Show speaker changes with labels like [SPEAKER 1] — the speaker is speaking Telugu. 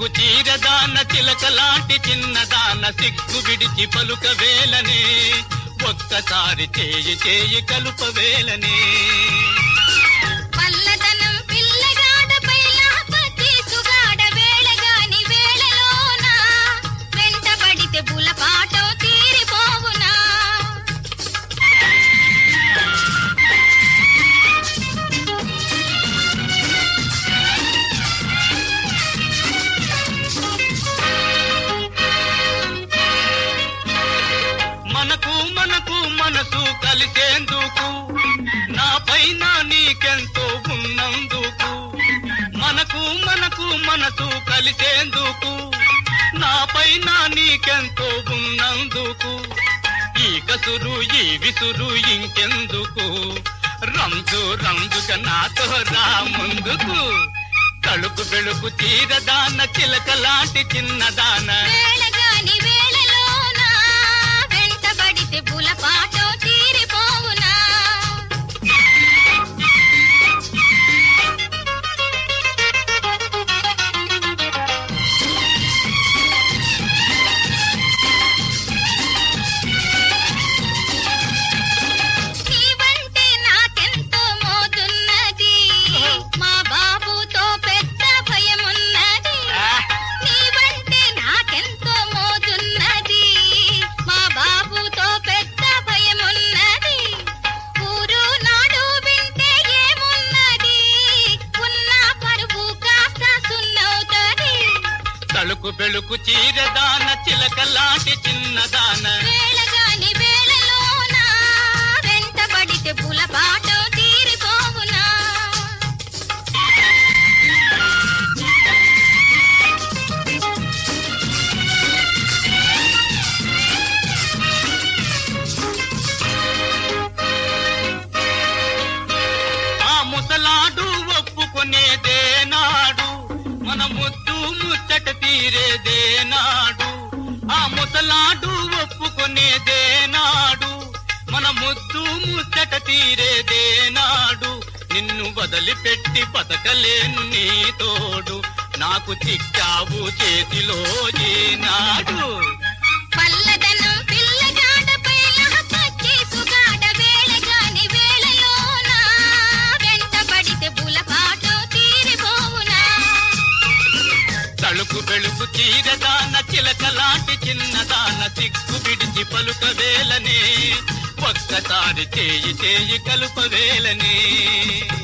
[SPEAKER 1] వెలుగు చీరదాన చిలకలాంటి చిన్నదాన సిగ్గు విడిచి పలుక వేలనే ఒక్కసారి చేయి చేయి కలుప వేలనే
[SPEAKER 2] పల్లదనం పిల్లగాడ పైలాప తీసుగాడ వేళగాని వేళలోన వెంటబడితే బులపాటం తీరిపోవునా
[SPEAKER 1] మనకు మనకు మనసు కలిసేందుకు నా పైన నీకెంతో ఉన్నందుకు మనకు మనకు మనసు కలిసేందుకు నా పైన నీకెంతో ఉన్నందుకు ఈ కసురు ఈ విసురు ఇంకెందుకు రంజు రంజుగా నాతో రా ముందుకు తలుపు వెలుగు తీరదాన చిలకలాంటి చిన్నదాన
[SPEAKER 2] వేళగాని వేళలోన వెంటబడితే బులపాటం తీరిపోవునా నీవంటే నాకెంతో మోదున్నది మా బాబుతో పెద్ద భయమున్నది నీవంటే నాకెంతో మోదున్నది మా బాబుతో పెద్ద భయమున్నది ఊరు నాడు వింటే ఏమున్నది ఉన్న పరువు కాస్త సున్నవుతుంది
[SPEAKER 1] తలుకు బెలుకు చీరదాన చిలకలాంటి చిన్నదాన
[SPEAKER 2] వేళగాని వేళలోన వెంటబడితే బులపాటం తీరిపోవునా
[SPEAKER 1] ఆ ముసలాడు ఒప్పుకునేదే నాడు మన ముద్దు ముచ్చట తీరేదే నాడు ఆ ముసలాడు ఒప్పుకునేదే నాడు మన ముద్దు ముచ్చట తీరేదే నాడు నిన్ను వదిలిపెట్టి బతకలేను నీ తోడు నాకు చిక్కావు చేతిలో ఈనాడు
[SPEAKER 2] పల్లదనం పిల్లగాడ పైలహ సుగాడ వేళగాని వేళలోన వెంటబడితే బులపాటం తీరిపోవునా
[SPEAKER 1] తలుకు వెలుగు చీరదాన చిలకలాంటి చిన్నదాన సిగ్గు విడిచి పలుక వేలనే ఒక్కసారి చేయి చేయి కలుప వేలనే